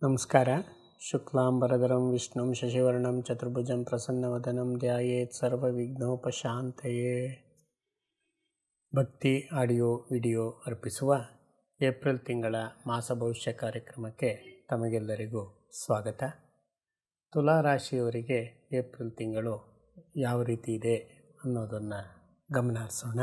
ನಮಸ್ಕಾರ ಶುಕ್ಲಾಂಬರಧರಂ ವಿಷ್ಣುಂ ಶಶಿವರ್ಣಂ ಚತುರ್ಭುಜಂ ಪ್ರಸನ್ನವದನಂ ಧ್ಯಾಯೇತ್ ಸರ್ವವಿಘ್ನೋಪಶಾಂತಯೇ ಭಕ್ತಿ audio video ಅರ್ಪಿಸುವ ಏಪ್ರಿಲ್ ತಿಂಗಳ ಮಾಸ ಭವಿಷ್ಯ ಕಾರ್ಯಕ್ರಮಕ್ಕೆ ತಮಗೆಲ್ಲರಿಗೂ ಸ್ವಾಗತ ತುಲಾ ರಾಶಿಯವರಿಗೆ ಏಪ್ರಿಲ್ ತಿಂಗಳು ಯಾವ ರೀತಿ ಇದೆ ಅನ್ನೋದನ್ನು ಗಮನ ಹರಿಸೋಣ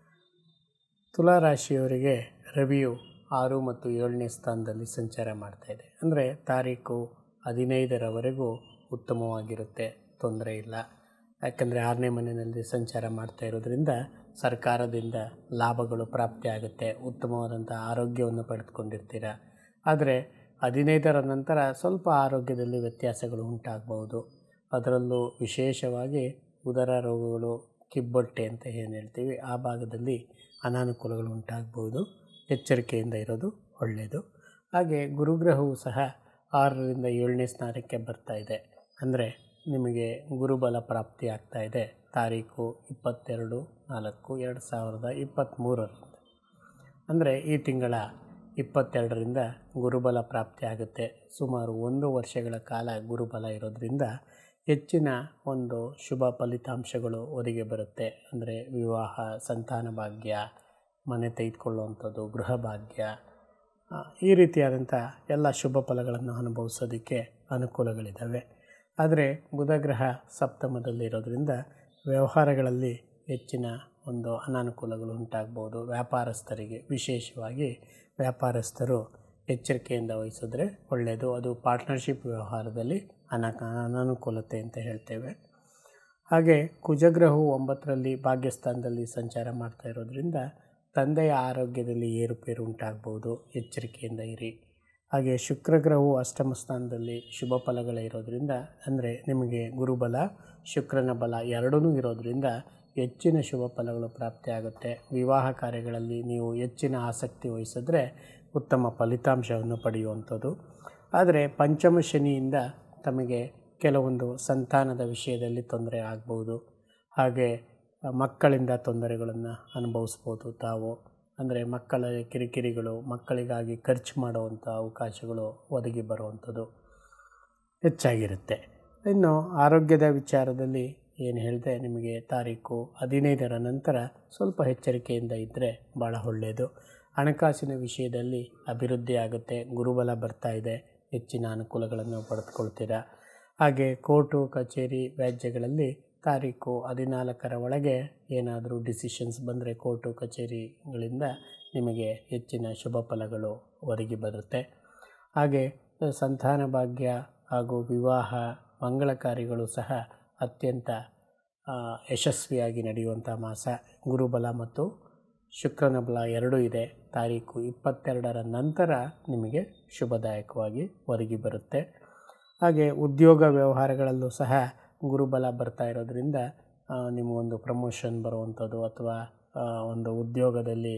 ತುಲಾ ರಾಶಿಯವರಿಗೆ ರವಿಯು ಆರು ಮತ್ತು ಏಳನೇ ಸ್ಥಾನದಲ್ಲಿ ಸಂಚಾರ ಮಾಡ್ತಾ ಇದೆ ಅಂದರೆ ತಾರೀಕು ಹದಿನೈದರವರೆಗೂ ಉತ್ತಮವಾಗಿರುತ್ತೆ ತೊಂದರೆ ಇಲ್ಲ ಯಾಕಂದರೆ ಆರನೇ ಮನೆಯಲ್ಲಿ ಸಂಚಾರ ಮಾಡ್ತಾ ಇರೋದ್ರಿಂದ ಸರ್ಕಾರದಿಂದ ಲಾಭಗಳು ಪ್ರಾಪ್ತಿಯಾಗುತ್ತೆ ಉತ್ತಮವಾದಂಥ ಆರೋಗ್ಯವನ್ನು ಪಡೆದುಕೊಂಡಿರ್ತೀರ ಆದರೆ ಹದಿನೈದರ ನಂತರ ಸ್ವಲ್ಪ ಆರೋಗ್ಯದಲ್ಲಿ ವ್ಯತ್ಯಾಸಗಳು ಉಂಟಾಗಬಹುದು ಅದರಲ್ಲೂ ವಿಶೇಷವಾಗಿ ಉದರ ರೋಗಗಳು ಕಿಬ್ಬೊಟ್ಟೆ ಅಂತ ಏನು ಹೇಳ್ತೀವಿ ಆ ಭಾಗದಲ್ಲಿ ಅನಾನುಕೂಲಗಳು ಉಂಟಾಗಬಹುದು ಎಚ್ಚರಿಕೆಯಿಂದ ಇರೋದು ಒಳ್ಳೆಯದು ಹಾಗೆ ಗುರುಗ್ರಹವು ಸಹ ಆರರಿಂದ ಏಳನೇ ಸ್ಥಾನಕ್ಕೆ ಬರ್ತಾ ಇದೆ ಅಂದರೆ ನಿಮಗೆ ಗುರುಬಲ ಪ್ರಾಪ್ತಿ ಆಗ್ತಾ ಇದೆ ತಾರೀಕು ಇಪ್ಪತ್ತೆರಡು ನಾಲ್ಕು ಎರಡು ಸಾವಿರದ ಇಪ್ಪತ್ತ್ಮೂರರಿಂದ ಅಂದರೆ ಈ ತಿಂಗಳ ಇಪ್ಪತ್ತೆರಡರಿಂದ ಗುರುಬಲ ಪ್ರಾಪ್ತಿ ಆಗುತ್ತೆ ಸುಮಾರು ಒಂದು ವರ್ಷಗಳ ಕಾಲ ಗುರುಬಲ ಇರೋದರಿಂದ ಹೆಚ್ಚಿನ ಒಂದು ಶುಭ ಫಲಿತಾಂಶಗಳು ಒದಗಿ ಬರುತ್ತೆ ಅಂದರೆ ವಿವಾಹ ಸಂತಾನ ಭಾಗ್ಯ ಮನೆ ತೆಗೆದುಕೊಳ್ಳುವಂಥದ್ದು ಗೃಹ ಭಾಗ್ಯ ಈ ರೀತಿಯಾದಂಥ ಎಲ್ಲ ಶುಭ ಫಲಗಳನ್ನು ಅನುಭವಿಸೋದಕ್ಕೆ ಅನುಕೂಲಗಳಿದ್ದಾವೆ ಆದರೆ ಬುಧಗ್ರಹ ಸಪ್ತಮದಲ್ಲಿರೋದ್ರಿಂದ ವ್ಯವಹಾರಗಳಲ್ಲಿ ಹೆಚ್ಚಿನ ಒಂದು ಅನಾನುಕೂಲಗಳು ಉಂಟಾಗ್ಬೋದು ವ್ಯಾಪಾರಸ್ಥರಿಗೆ ವಿಶೇಷವಾಗಿ ವ್ಯಾಪಾರಸ್ಥರು ಎಚ್ಚರಿಕೆಯಿಂದ ವಹಿಸಿದ್ರೆ ಒಳ್ಳೆಯದು ಅದು ಪಾರ್ಟ್ನರ್ಶಿಪ್ ವ್ಯವಹಾರದಲ್ಲಿ ಅನಕ ಅನಾನುಕೂಲತೆ ಅಂತ ಹೇಳ್ತೇವೆ ಹಾಗೆ ಕುಜಗ್ರಹವು ಒಂಬತ್ತರಲ್ಲಿ ಭಾಗ್ಯಸ್ಥಾನದಲ್ಲಿ ಸಂಚಾರ ಮಾಡ್ತಾ ಇರೋದ್ರಿಂದ ತಂದೆಯ ಆರೋಗ್ಯದಲ್ಲಿ ಏರುಪೇರು ಉಂಟಾಗ್ಬೋದು ಎಚ್ಚರಿಕೆಯಿಂದ ಇರಿ ಹಾಗೆ ಶುಕ್ರಗ್ರಹವು ಅಷ್ಟಮ ಸ್ಥಾನದಲ್ಲಿ ಶುಭ ಫಲಗಳೇ ಇರೋದರಿಂದ ಅಂದರೆ ನಿಮಗೆ ಗುರುಬಲ ಶುಕ್ರನ ಬಲ ಎರಡೂ ಇರೋದರಿಂದ ಹೆಚ್ಚಿನ ಶುಭ ಫಲಗಳು ಪ್ರಾಪ್ತಿಯಾಗುತ್ತೆ ವಿವಾಹ ಕಾರ್ಯಗಳಲ್ಲಿ ನೀವು ಹೆಚ್ಚಿನ ಆಸಕ್ತಿ ವಹಿಸಿದ್ರೆ ಉತ್ತಮ ಫಲಿತಾಂಶವನ್ನು ಪಡೆಯುವಂಥದ್ದು ಆದರೆ ಪಂಚಮ ಶನಿಯಿಂದ ತಮಗೆ ಕೆಲವೊಂದು ಸಂತಾನದ ವಿಷಯದಲ್ಲಿ ತೊಂದರೆ ಆಗ್ಬೋದು ಹಾಗೆ ಮಕ್ಕಳಿಂದ ತೊಂದರೆಗಳನ್ನು ಅನುಭವಿಸ್ಬೋದು ತಾವು ಅಂದರೆ ಮಕ್ಕಳ ಕಿರಿಕಿರಿಗಳು ಮಕ್ಕಳಿಗಾಗಿ ಖರ್ಚು ಮಾಡುವಂಥ ಅವಕಾಶಗಳು ಒದಗಿ ಬರುವಂಥದ್ದು ಹೆಚ್ಚಾಗಿರುತ್ತೆ ಇನ್ನು ಆರೋಗ್ಯದ ವಿಚಾರದಲ್ಲಿ ಏನು ಹೇಳಿದೆ ನಿಮಗೆ ತಾರೀಕು ಹದಿನೈದರ ನಂತರ ಸ್ವಲ್ಪ ಎಚ್ಚರಿಕೆಯಿಂದ ಇದ್ದರೆ ಭಾಳ ಒಳ್ಳೆಯದು ಹಣಕಾಸಿನ ವಿಷಯದಲ್ಲಿ ಅಭಿವೃದ್ಧಿ ಆಗುತ್ತೆ ಗುರುಬಲ ಬರ್ತಾ ಇದೆ ಹೆಚ್ಚಿನ ಅನುಕೂಲಗಳನ್ನು ಪಡೆದುಕೊಳ್ತೀರಾ ಹಾಗೆ ಕೋರ್ಟು ಕಚೇರಿ ವ್ಯಾಜ್ಯಗಳಲ್ಲಿ ತಾರೀಕು ಹದಿನಾಲ್ಕರ ಒಳಗೆ ಏನಾದರೂ ಡಿಸಿಷನ್ಸ್ ಬಂದರೆ ಕೋರ್ಟು ಕಚೇರಿಗಳಿಂದ ನಿಮಗೆ ಹೆಚ್ಚಿನ ಶುಭ ಫಲಗಳು ಒದಗಿ ಬರುತ್ತೆ ಹಾಗೆ ಸಂತಾನ ಭಾಗ್ಯ ಹಾಗೂ ವಿವಾಹ ಮಂಗಳ ಕಾರ್ಯಗಳು ಸಹ ಅತ್ಯಂತ ಯಶಸ್ವಿಯಾಗಿ ನಡೆಯುವಂಥ ಮಾಸ ಗುರುಬಲ ಮತ್ತು ಶುಕ್ರನ ಬಲ ಎರಡೂ ಇದೆ ತಾರೀಕು ಇಪ್ಪತ್ತೆರಡರ ನಂತರ ನಿಮಗೆ ಶುಭದಾಯಕವಾಗಿ ಒದಗಿ ಬರುತ್ತೆ ಹಾಗೆ ಉದ್ಯೋಗ ವ್ಯವಹಾರಗಳಲ್ಲೂ ಸಹ ಗುರುಬಲ ಬರ್ತಾ ಇರೋದ್ರಿಂದ ನಿಮಗೊಂದು ಪ್ರಮೋಷನ್ ಬರುವಂಥದ್ದು ಅಥವಾ ಒಂದು ಉದ್ಯೋಗದಲ್ಲಿ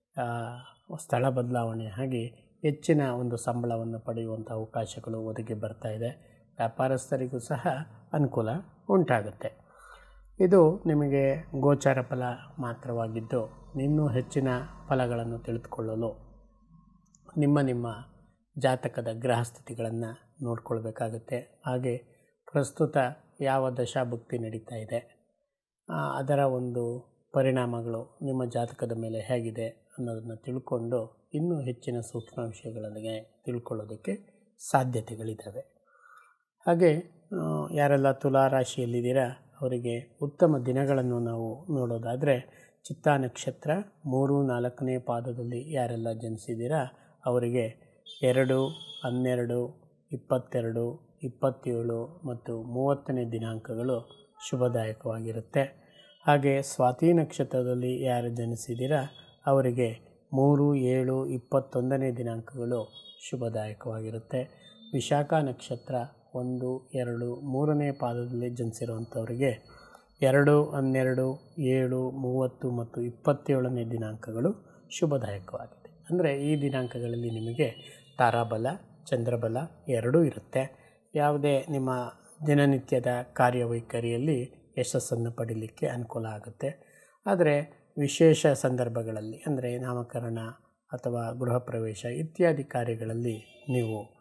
ಸ್ಥಳ ಬದಲಾವಣೆ ಆಗಿ ಹೆಚ್ಚಿನ ಒಂದು ಸಂಬಳವನ್ನು ಪಡೆಯುವಂಥ ಅವಕಾಶಗಳು ಒದಗಿ ಬರ್ತಾ ಇದೆ ವ್ಯಾಪಾರಸ್ಥರಿಗೂ ಸಹ ಅನುಕೂಲ ಉಂಟಾಗುತ್ತೆ ಇದು ನಿಮಗೆ ಗೋಚಾರ ಫಲ ಮಾತ್ರವಾಗಿದ್ದು ಇನ್ನೂ ಹೆಚ್ಚಿನ ಫಲಗಳನ್ನು ತಿಳಿದುಕೊಳ್ಳಲು ನಿಮ್ಮ ನಿಮ್ಮ ಜಾತಕದ ಗ್ರಹ ಸ್ಥಿತಿಗಳನ್ನು ನೋಡ್ಕೊಳ್ಬೇಕಾಗತ್ತೆ ಹಾಗೆ ಪ್ರಸ್ತುತ ಯಾವ ದಶಾಭುಕ್ತಿ ನಡೀತಾ ಇದೆ ಅದರ ಒಂದು ಪರಿಣಾಮಗಳು ನಿಮ್ಮ ಜಾತಕದ ಮೇಲೆ ಹೇಗಿದೆ ಅನ್ನೋದನ್ನು ತಿಳ್ಕೊಂಡು ಇನ್ನೂ ಹೆಚ್ಚಿನ ಸೂಕ್ಷ್ಮ ವಿಷಯಗಳಿಗೆ ತಿಳ್ಕೊಳ್ಳೋದಕ್ಕೆ ಸಾಧ್ಯತೆಗಳಿದ್ದಾವೆ ಹಾಗೆ ಯಾರೆಲ್ಲ ತುಲಾ ರಾಶಿಯಲ್ಲಿದ್ದೀರಾ ಅವರಿಗೆ ಉತ್ತಮ ದಿನಗಳನ್ನು ನಾವು ನೋಡೋದಾದರೆ ಚಿತ್ತಾ ನಕ್ಷತ್ರ ಮೂರು ನಾಲ್ಕನೇ ಪಾದದಲ್ಲಿ ಯಾರೆಲ್ಲ ಜನಿಸಿದ್ದೀರಾ ಅವರಿಗೆ ಎರಡು ಹನ್ನೆರಡು ಇಪ್ಪತ್ತೆರಡು ಇಪ್ಪತ್ತೇಳು ಮತ್ತು ಮೂವತ್ತನೇ ದಿನಾಂಕಗಳು ಶುಭದಾಯಕವಾಗಿರುತ್ತೆ ಹಾಗೆ ಸ್ವಾತಿ ನಕ್ಷತ್ರದಲ್ಲಿ ಯಾರು ಜನಿಸಿದ್ದೀರಾ ಅವರಿಗೆ ಮೂರು ಏಳು ಇಪ್ಪತ್ತೊಂದನೇ ದಿನಾಂಕಗಳು ಶುಭದಾಯಕವಾಗಿರುತ್ತೆ ವಿಶಾಖ ನಕ್ಷತ್ರ ಒಂದು ಎರಡು ಮೂರನೇ ಪಾದದಲ್ಲಿ ಜನಿಸಿರುವಂಥವರಿಗೆ ಎರಡು ಹನ್ನೆರಡು ಏಳು ಮೂವತ್ತು ಮತ್ತು ಇಪ್ಪತ್ತೇಳನೇ ದಿನಾಂಕಗಳು ಶುಭದಾಯಕವಾಗಿದೆ ಅಂದರೆ ಈ ದಿನಾಂಕಗಳಲ್ಲಿ ನಿಮಗೆ ತಾರಾಬಲ ಚಂದ್ರಬಲ ಎರಡೂ ಇರುತ್ತೆ ಯಾವುದೇ ನಿಮ್ಮ ದಿನನಿತ್ಯದ ಕಾರ್ಯವೈಖರಿಯಲ್ಲಿ ಯಶಸ್ಸನ್ನು ಪಡೀಲಿಕ್ಕೆ ಅನುಕೂಲ ಆಗುತ್ತೆ ಆದರೆ ವಿಶೇಷ ಸಂದರ್ಭಗಳಲ್ಲಿ ಅಂದರೆ ನಾಮಕರಣ ಅಥವಾ ಗೃಹ ಪ್ರವೇಶ ಇತ್ಯಾದಿ ಕಾರ್ಯಗಳಲ್ಲಿ ನೀವು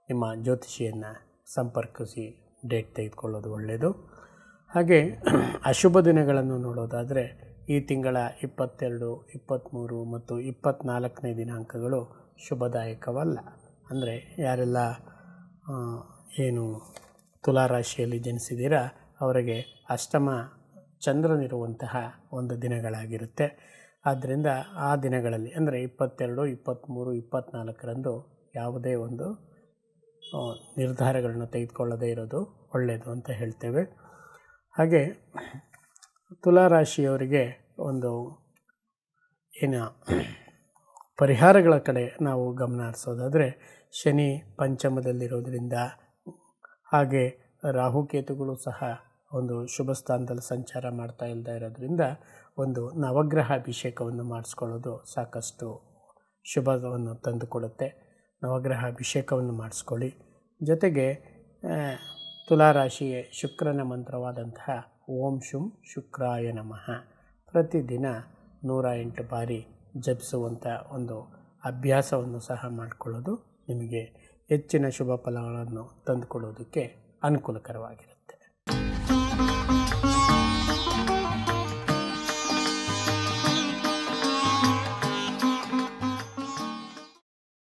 ನಿಮ್ಮ ಜ್ಯೋತಿಷಿಯನ್ನು ಸಂಪರ್ಕಿಸಿ ಡೇಟ್ ತೆಗೆದುಕೊಳ್ಳೋದು ಒಳ್ಳೆಯದು ಹಾಗೆ ಅಶುಭ ದಿನಗಳನ್ನು ನೋಡೋದಾದರೆ ಈ ತಿಂಗಳ ಇಪ್ಪತ್ತೆರಡು ಇಪ್ಪತ್ತ್ಮೂರು ಮತ್ತು ಇಪ್ಪತ್ತ್ನಾಲ್ಕನೇ ದಿನಾಂಕಗಳು ಶುಭದಾಯಕವಲ್ಲ ಅಂದರೆ ಯಾರೆಲ್ಲ ಆ, ಏನು ತುಲಾರಾಶಿಯಲ್ಲಿ ಜನಿಸಿದ್ದೀರಾ ಅವರಿಗೆ ಅಷ್ಟಮ ಚಂದ್ರನಿರುವಂತಹ ಒಂದು ದಿನಗಳಾಗಿರುತ್ತೆ ಆದ್ದರಿಂದ ಆ ದಿನಗಳಲ್ಲಿ ಅಂದರೆ ಇಪ್ಪತ್ತೆರಡು ಇಪ್ಪತ್ತ್ಮೂರು ಇಪ್ಪತ್ತ್ನಾಲ್ಕರಂದು ಯಾವುದೇ ಒಂದು ಆ, ನಿರ್ಧಾರಗಳನ್ನು ತೆಗೆದುಕೊಳ್ಳದೇ ಇರೋದು ಒಳ್ಳೆಯದು ಅಂತ ಹೇಳ್ತೇವೆ ಹಾಗೆ ತುಲಾರಾಶಿಯವರಿಗೆ ಒಂದು ಏನು ಪರಿಹಾರಗಳ ಕಡೆ ನಾವು ಗಮನ ಹರಿಸೋದಾದರೆ ಶನಿ ಪಂಚಮದಲ್ಲಿರೋದ್ರಿಂದ ಹಾಗೆ ರಾಹುಕೇತುಗಳು ಸಹ ಒಂದು ಶುಭ ಸ್ಥಾನದಲ್ಲಿ ಸಂಚಾರ ಮಾಡ್ತಾ ಇಲ್ಲದೆ ಇರೋದ್ರಿಂದ ಒಂದು ನವಗ್ರಹ ಅಭಿಷೇಕವನ್ನು ಮಾಡಿಸ್ಕೊಳ್ಳೋದು ಸಾಕಷ್ಟು ಶುಭವನ್ನು ತಂದುಕೊಡುತ್ತೆ ನವಗ್ರಹ ಅಭಿಷೇಕವನ್ನು ಮಾಡಿಸ್ಕೊಳ್ಳಿ ಜೊತೆಗೆ ಆ, ತುಲಾರಾಶಿಗೆ ಶುಕ್ರನ ಮಂತ್ರವಾದಂತಹ ಓಂ ಶುಂ ಶುಕ್ರಾಯ ನಮಃ ಪ್ರತಿದಿನ ನೂರ ಎಂಟು ಬಾರಿ ಜಪಿಸುವಂಥ ಒಂದು ಅಭ್ಯಾಸವನ್ನು ಸಹ ಮಾಡಿಕೊಳ್ಳೋದು ನಿಮಗೆ ಹೆಚ್ಚಿನ ಶುಭ ಫಲಗಳನ್ನು ತಂದುಕೊಡೋದಕ್ಕೆ ಅನುಕೂಲಕರವಾಗಿದೆ